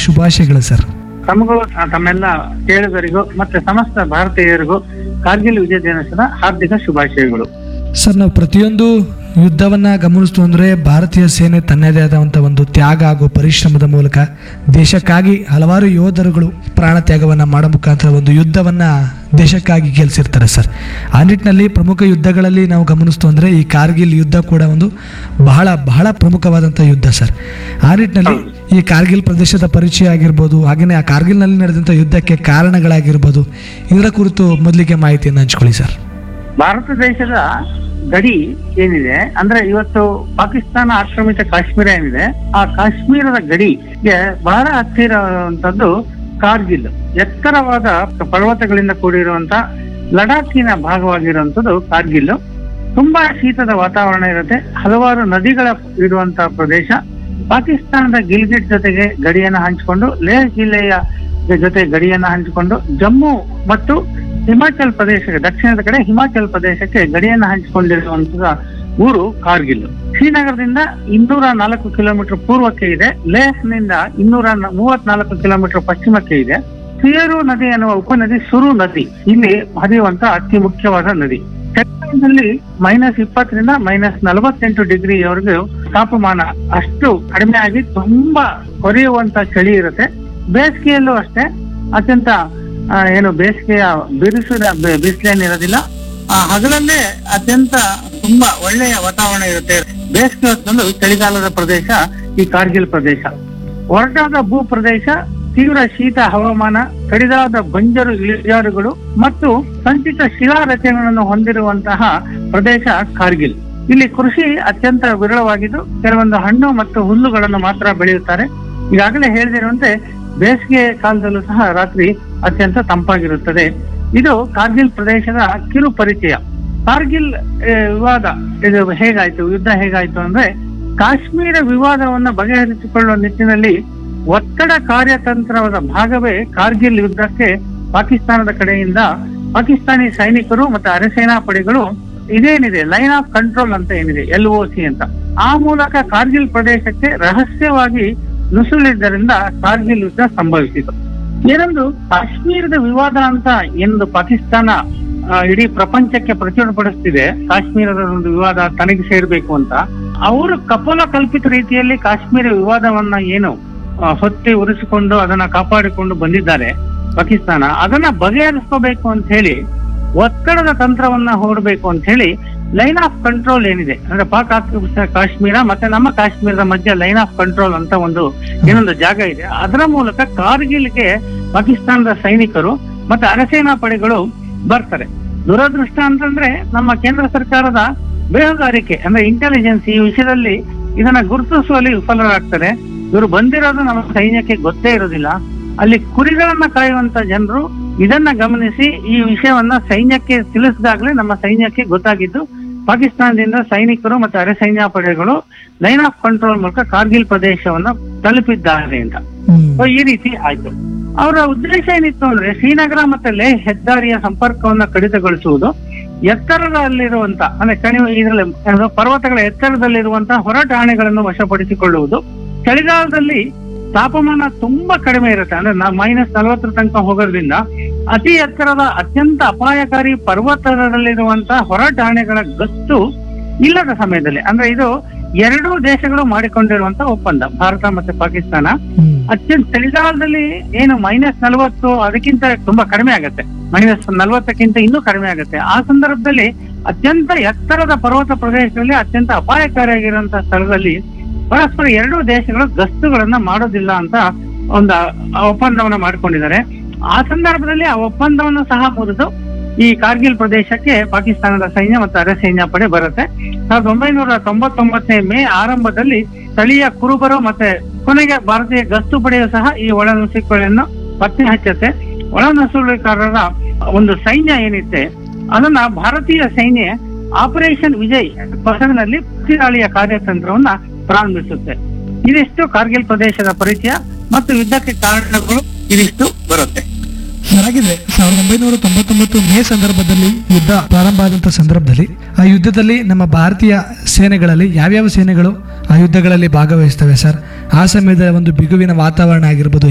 ಶುಭಾಶಯಗಳು ಸರ್ ತಮಗೂ ಆ, ತಮ್ಮೆಲ್ಲ ಕೇಳುಗರಿಗೂ ಮತ್ತೆ ಸಮಸ್ತ ಭಾರತೀಯರಿಗೂ ಕಾರ್ಗಿಲ್ ವಿಜಯ ದಿನದ ಹಾರ್ದಿಕ ಶುಭಾಶಯಗಳು ಸರ್ ನಾವು ಪ್ರತಿಯೊಂದು ಯುದ್ಧವನ್ನ ಗಮನಿಸ್ತು ಅಂದ್ರೆ ಭಾರತೀಯ ಸೇನೆ ತನ್ನದೇ ಆದಂಥ ಒಂದು ತ್ಯಾಗ ಹಾಗೂ ಪರಿಶ್ರಮದ ಮೂಲಕ ದೇಶಕ್ಕಾಗಿ ಹಲವಾರು ಯೋಧರುಗಳು ಪ್ರಾಣ ತ್ಯಾಗವನ್ನ ಮಾಡೋ ಮುಖಾಂತರ ಒಂದು ಯುದ್ಧವನ್ನ ದೇಶಕ್ಕಾಗಿ ಗೆಲ್ಸಿರ್ತಾರೆ ಸರ್ ಆ ನಿಟ್ಟಿನಲ್ಲಿ ಪ್ರಮುಖ ಯುದ್ಧಗಳಲ್ಲಿ ನಾವು ಗಮನಿಸ್ತು ಅಂದ್ರೆ ಈ ಕಾರ್ಗಿಲ್ ಯುದ್ಧ ಕೂಡ ಒಂದು ಬಹಳ ಬಹಳ ಪ್ರಮುಖವಾದಂಥ ಯುದ್ಧ ಸರ್ ಆ ನಿಟ್ಟಿನಲ್ಲಿ ಈ ಕಾರ್ಗಿಲ್ ಪ್ರದೇಶದ ಪರಿಚಯ ಆಗಿರ್ಬೋದು ಹಾಗೆಯೇ ಆ ಕಾರ್ಗಿಲ್ನಲ್ಲಿ ನಡೆದಂಥ ಯುದ್ಧಕ್ಕೆ ಕಾರಣಗಳಾಗಿರ್ಬೋದು ಇದರ ಕುರಿತು ಮೊದಲಿಗೆ ಮಾಹಿತಿಯನ್ನು ಹಂಚ್ಕೊಳ್ಳಿ ಸರ್ ಭಾರತ ದೇಶದ ಗಡಿ ಏನಿದೆ ಅಂದ್ರೆ ಇವತ್ತು ಪಾಕಿಸ್ತಾನ ಆಕ್ರಮಿತ ಕಾಶ್ಮೀರ ಏನಿದೆ ಆ ಕಾಶ್ಮೀರದ ಗಡಿಗೆ ಬಹಳ ಹತ್ತಿರ ಇರುವಂತದ್ದು ಕಾರ್ಗಿಲ್ ಎತ್ತರವಾದ ಪರ್ವತಗಳಿಂದ ಕೂಡಿರುವಂತ ಲಡಾಖಿನ ಭಾಗವಾಗಿರುವಂತದ್ದು ಕಾರ್ಗಿಲ್ ತುಂಬಾ ಶೀತದ ವಾತಾವರಣ ಇರುತ್ತೆ ಹಲವಾರು ನದಿಗಳ ಇರುವಂತ ಪ್ರದೇಶ ಪಾಕಿಸ್ತಾನದ ಗಿಲ್ಗಿಟ್ ಜೊತೆಗೆ ಗಡಿಯನ್ನ ಹಂಚಿಕೊಂಡು ಲೇಹ್ ಜಿಲ್ಲೆಯ ಜೊತೆ ಗಡಿಯನ್ನ ಹಂಚಿಕೊಂಡು ಜಮ್ಮು ಮತ್ತು ಹಿಮಾಚಲ್ ಪ್ರದೇಶಕ್ಕೆ ದಕ್ಷಿಣದ ಕಡೆ ಹಿಮಾಚಲ್ ಪ್ರದೇಶಕ್ಕೆ ಗಡಿಯನ್ನ ಹಂಚಿಕೊಂಡಿರುವಂತಹ ಊರು ಕಾರ್ಗಿಲ್ ಶ್ರೀನಗರದಿಂದ ಇನ್ನೂರ ನಾಲ್ಕು ಕಿಲೋಮೀಟರ್ ಪೂರ್ವಕ್ಕೆ ಇದೆ ಲೇಹ್ನಿಂದ ಇನ್ನೂರ ಮೂವತ್ನಾಲ್ಕು ಕಿಲೋಮೀಟರ್ ಪಶ್ಚಿಮಕ್ಕೆ ಇದೆ ಸಿಯರು ನದಿ ಎನ್ನುವ ಉಪನದಿ ಸುರು ನದಿ ಇಲ್ಲಿ ಹರಿಯುವಂತ ಅತಿ ಮುಖ್ಯವಾದ ನದಿ ಚಳಿಗಾಲದಲ್ಲಿ ಮೈನಸ್ ಇಪ್ಪತ್ತರಿಂದ ಮೈನಸ್ ನಲವತ್ತೆಂಟು ಡಿಗ್ರಿವರೆಗೂ ತಾಪಮಾನ ಅಷ್ಟು ಕಡಿಮೆ ಆಗಿ ತುಂಬಾ ಕೊರೆಯುವಂತ ಚಳಿ ಇರುತ್ತೆ ಬೇಸಿಗೆಯಲ್ಲೂ ಅಷ್ಟೇ ಅತ್ಯಂತ ಆ, ಏನು ಬೇಸಿಗೆಯ ಬಿರುಸಿನ ಬೆ- ಬಿಸಿಲೇನಿರೋದಿಲ್ಲ ಆ ಹಗಲಲ್ಲೇ ಅತ್ಯಂತ ತುಂಬಾ ಒಳ್ಳೆಯ ವಾತಾವರಣ ಇರುತ್ತೆ ಬೇಸಿಗೆ ಹೊತ್ತಲ್ಲೂ ಚಳಿಗಾಲದ ಪ್ರದೇಶ ಈ ಕಾರ್ಗಿಲ್ ಪ್ರದೇಶ ಒರಟಾದ ಭೂ ಪ್ರದೇಶ ತೀವ್ರ ಶೀತ ಹವಾಮಾನ ಕಡಿದಾದ ಬಂಜರು ಇಳಿಜಾರುಗಳು ಮತ್ತು ಸಂಚಿತ ಶಿಲಾ ರಚನೆಗಳನ್ನು ಹೊಂದಿರುವಂತಹ ಪ್ರದೇಶ ಕಾರ್ಗಿಲ್ ಇಲ್ಲಿ ಕೃಷಿ ಅತ್ಯಂತ ವಿರಳವಾಗಿದ್ದು ಕೆಲವೊಂದು ಹಣ್ಣು ಮತ್ತು ಹುಲ್ಲುಗಳನ್ನು ಮಾತ್ರ ಬೆಳೆಯುತ್ತಾರೆ ಈಗಾಗಲೇ ಹೇಳಿದಿರುವಂತೆ ಬೇಸಿಗೆ ಕಾಲದಲ್ಲೂ ಸಹ ರಾತ್ರಿ ಅತ್ಯಂತ ತಂಪಾಗಿರುತ್ತದೆ ಇದು ಕಾರ್ಗಿಲ್ ಪ್ರದೇಶದ ಕಿರು ಪರಿಚಯ ಕಾರ್ಗಿಲ್ ಆ, ವಿವಾದ ಇದು ಹೇಗಾಯ್ತು ಯುದ್ಧ ಹೇಗಾಯ್ತು ಅಂದ್ರೆ ಕಾಶ್ಮೀರ ವಿವಾದವನ್ನ ಬಗೆಹರಿಸಿಕೊಳ್ಳುವ ನಿಟ್ಟಿನಲ್ಲಿ ಒತ್ತಡ ಕಾರ್ಯತಂತ್ರದ ಭಾಗವೇ ಕಾರ್ಗಿಲ್ ಯುದ್ಧಕ್ಕೆ ಪಾಕಿಸ್ತಾನದ ಕಡೆಯಿಂದ ಪಾಕಿಸ್ತಾನಿ ಸೈನಿಕರು ಮತ್ತು ಅರೆಸೇನಾ ಪಡೆಗಳು ಇದೇನಿದೆ ಲೈನ್ ಆಫ್ ಕಂಟ್ರೋಲ್ ಅಂತ ಏನಿದೆ ಎಲ್ ಒ ಸಿ ಅಂತ ಆ ಮೂಲಕ ಕಾರ್ಗಿಲ್ ಪ್ರದೇಶಕ್ಕೆ ರಹಸ್ಯವಾಗಿ ನುಸುಳಿದ್ದರಿಂದ ಕಾರ್ಗಿಲ್ ಯುದ್ಧ ಸಂಭವಿಸಿತು ಏನೊಂದು ಕಾಶ್ಮೀರದ ವಿವಾದ ಅಂತ ಏನೊಂದು ಪಾಕಿಸ್ತಾನ ಆ, ಇಡೀ ಪ್ರಪಂಚಕ್ಕೆ ಪ್ರಚುರಪಡಿಸ್ತಿದೆ ಕಾಶ್ಮೀರದ ಒಂದು ವಿವಾದ ತನಗೆ ಸೇರ್ಬೇಕು ಅಂತ ಅವರು ಕಪೋಲ ಕಲ್ಪಿತ ರೀತಿಯಲ್ಲಿ ಕಾಶ್ಮೀರ ವಿವಾದವನ್ನ ಏನು ಆ, ಹೊತ್ತಿ ಉರಿಸಿಕೊಂಡು ಅದನ್ನ ಕಾಪಾಡಿಕೊಂಡು ಬಂದಿದ್ದಾರೆ ಪಾಕಿಸ್ತಾನ ಅದನ್ನ ಬಗೆಹರಿಸ್ಕೋಬೇಕು ಅಂತ ಹೇಳಿ ಒತ್ತಡದ ತಂತ್ರವನ್ನ ಹೂಡಬೇಕು ಅಂತ ಹೇಳಿ ಲೈನ್ ಆಫ್ ಕಂಟ್ರೋಲ್ ಏನಿದೆ ಅಂದ್ರೆ ಪಾಕ್ ಆಕ್ರಮಿತ ಕಾಶ್ಮೀರ ಮತ್ತೆ ನಮ್ಮ ಕಾಶ್ಮೀರದ ಮಧ್ಯೆ ಲೈನ್ ಆಫ್ ಕಂಟ್ರೋಲ್ ಅಂತ ಒಂದು ಏನೊಂದು ಜಾಗ ಇದೆ ಅದರ ಮೂಲಕ ಕಾರ್ಗಿಲ್ಗೆ ಪಾಕಿಸ್ತಾನದ ಸೈನಿಕರು ಮತ್ತೆ ಅರೆಸೇನಾ ಪಡೆಗಳು ಬರ್ತಾರೆ ದುರದೃಷ್ಟ ಅಂತಂದ್ರೆ ನಮ್ಮ ಕೇಂದ್ರ ಸರ್ಕಾರದ ಬೇಹುಗಾರಿಕೆ ಅಂದ್ರೆ ಇಂಟೆಲಿಜೆನ್ಸ್ ಈ ವಿಷಯದಲ್ಲಿ ಇದನ್ನ ಗುರುತಿಸುವಲ್ಲಿ ವಿಫಲರಾಗ್ತಾರೆ ಇವರು ಬಂದಿರೋದು ನಮ್ಮ ಸೈನ್ಯಕ್ಕೆ ಗೊತ್ತೇ ಇರೋದಿಲ್ಲ ಅಲ್ಲಿ ಕುರಿಗಳನ್ನ ಕಾಯುವಂತ ಜನರು ಇದನ್ನ ಗಮನಿಸಿ ಈ ವಿಷಯವನ್ನ ಸೈನ್ಯಕ್ಕೆ ತಿಳಿಸಿದಾಗಲೇ ನಮ್ಮ ಸೈನ್ಯಕ್ಕೆ ಗೊತ್ತಾಗಿದ್ದು ಪಾಕಿಸ್ತಾನದಿಂದ ಸೈನಿಕರು ಮತ್ತು ಅರೆ ಸೈನ್ಯ ಪಡೆಗಳು ಲೈನ್ ಆಫ್ ಕಂಟ್ರೋಲ್ ಮೂಲಕ ಕಾರ್ಗಿಲ್ ಪ್ರದೇಶವನ್ನ ತಲುಪಿದ್ದಾರೆ ಅಂತ ಹ್ಮ್. ಸೊ ಈ ರೀತಿ ಆಯ್ತು ಅವರ ಉದ್ದೇಶ ಏನಿತ್ತು ಅಂದ್ರೆ ಶ್ರೀನಗರ ಮತ್ತೆ ಲೇಹ್ ಹೆದ್ದಾರಿಯ ಸಂಪರ್ಕವನ್ನ ಕಡಿತಗೊಳಿಸುವುದು ಎತ್ತರದಲ್ಲಿರುವಂತ ಅಂದ್ರೆ ಕಣಿವೆ ಇದರಲ್ಲಿ ಏನು ಪರ್ವತಗಳ ಎತ್ತರದಲ್ಲಿರುವಂತಹ ಹೊರಟಾಣೆಗಳನ್ನು ವಶಪಡಿಸಿಕೊಳ್ಳುವುದು ಚಳಿಗಾಲದಲ್ಲಿ ತಾಪಮಾನ ತುಂಬಾ ಕಡಿಮೆ ಇರುತ್ತೆ ಅಂದ್ರೆ ಮೈನಸ್ ನಲವತ್ತರ ತನಕ ಹೋಗೋದ್ರಿಂದ ಅತಿ ಎತ್ತರದ ಅತ್ಯಂತ ಅಪಾಯಕಾರಿ ಪರ್ವತದಲ್ಲಿರುವಂತಹ ಹೊರಟಾಣೆಗಳ ಗಸ್ತು ಇಲ್ಲದ ಸಮಯದಲ್ಲಿ ಅಂದ್ರೆ ಇದು ಎರಡೂ ದೇಶಗಳು ಮಾಡಿಕೊಂಡಿರುವಂತ ಒಪ್ಪಂದ ಭಾರತ ಮತ್ತೆ ಪಾಕಿಸ್ತಾನ ಹ್ಮ್. ಅತ್ಯಂತ ಚಳಿಗಾಲದಲ್ಲಿ ಏನು ಮೈನಸ್ ನಲವತ್ತು ಅದಕ್ಕಿಂತ ತುಂಬಾ ಕಡಿಮೆ ಆಗುತ್ತೆ ಮೈನಸ್ ನಲವತ್ತಕ್ಕಿಂತ ಇನ್ನೂ ಕಡಿಮೆ ಆಗುತ್ತೆ ಆ ಸಂದರ್ಭದಲ್ಲಿ ಅತ್ಯಂತ ಎತ್ತರದ ಪರ್ವತ ಪ್ರದೇಶದಲ್ಲಿ ಅತ್ಯಂತ ಅಪಾಯಕಾರಿಯಾಗಿರುವಂತಹ ಸ್ಥಳದಲ್ಲಿ ಪರಸ್ಪರ ಎರಡೂ ದೇಶಗಳು ಗಸ್ತುಗಳನ್ನ ಮಾಡೋದಿಲ್ಲ ಅಂತ ಒಂದು ಒಪ್ಪಂದವನ್ನ ಮಾಡ್ಕೊಂಡಿದ್ದಾರೆ ಆ ಸಂದರ್ಭದಲ್ಲಿ ಆ ಒಪ್ಪಂದವನ್ನು ಸಹ ಮುರಿದು ಈ ಕಾರ್ಗಿಲ್ ಪ್ರದೇಶಕ್ಕೆ ಪಾಕಿಸ್ತಾನದ ಸೈನ್ಯ ಮತ್ತು ಅರೆ ಸೈನ್ಯ ಪಡೆ ಬರುತ್ತೆ ಸಾವಿರದ ಒಂಬೈನೂರ ತೊಂಬತ್ತೊಂಬತ್ತನೇ ಮೇ ಆರಂಭದಲ್ಲಿ ಸ್ಥಳೀಯ ಕುರುಬರು ಮತ್ತೆ ಕೊನೆಗೆ ಭಾರತೀಯ ಗಸ್ತು ಪಡೆಯು ಸಹ ಈ ಒಳನುಸುಳಿಕೆಗಳನ್ನು ಪತ್ತೆ ಹಚ್ಚುತ್ತೆ ಒಳನುಸುಳಿಕಾರರ ಒಂದು ಸೈನ್ಯ ಏನಿದೆ ಅದನ್ನ ಭಾರತೀಯ ಸೈನ್ಯ ಆಪರೇಷನ್ ವಿಜಯ್ ಪಸರಿನಲ್ಲಿ ಪ್ರತಿದಾಳಿಯ ಕಾರ್ಯತಂತ್ರವನ್ನ ಪ್ರಾರಂಭಿಸುತ್ತೆ ಇದಿಷ್ಟು ಕಾರ್ಗಿಲ್ ಪ್ರದೇಶದ ಪರಿಚಯ ಮತ್ತು ಯುದ್ಧಕ್ಕೆ ಕಾರಣಗಳು ಇದಿಷ್ಟು ಬರುತ್ತೆ ಹಾಗಿದೆ ಸಾವಿರದ ಒಂಬೈನೂರ ತೊಂಬತ್ತೊಂಬತ್ತು ಮೇ ಸಂದರ್ಭದಲ್ಲಿ ಯುದ್ಧ ಪ್ರಾರಂಭ ಆದಂಥ ಸಂದರ್ಭದಲ್ಲಿ ಆ ಯುದ್ಧದಲ್ಲಿ ನಮ್ಮ ಭಾರತೀಯ ಸೇನೆಗಳಲ್ಲಿ ಯಾವ್ಯಾವ ಸೇನೆಗಳು ಆ ಯುದ್ಧಗಳಲ್ಲಿ ಭಾಗವಹಿಸ್ತವೆ ಸರ್ ಆ ಸಮಯದ ಒಂದು ಬಿಗುವಿನ ವಾತಾವರಣ ಆಗಿರ್ಬೋದು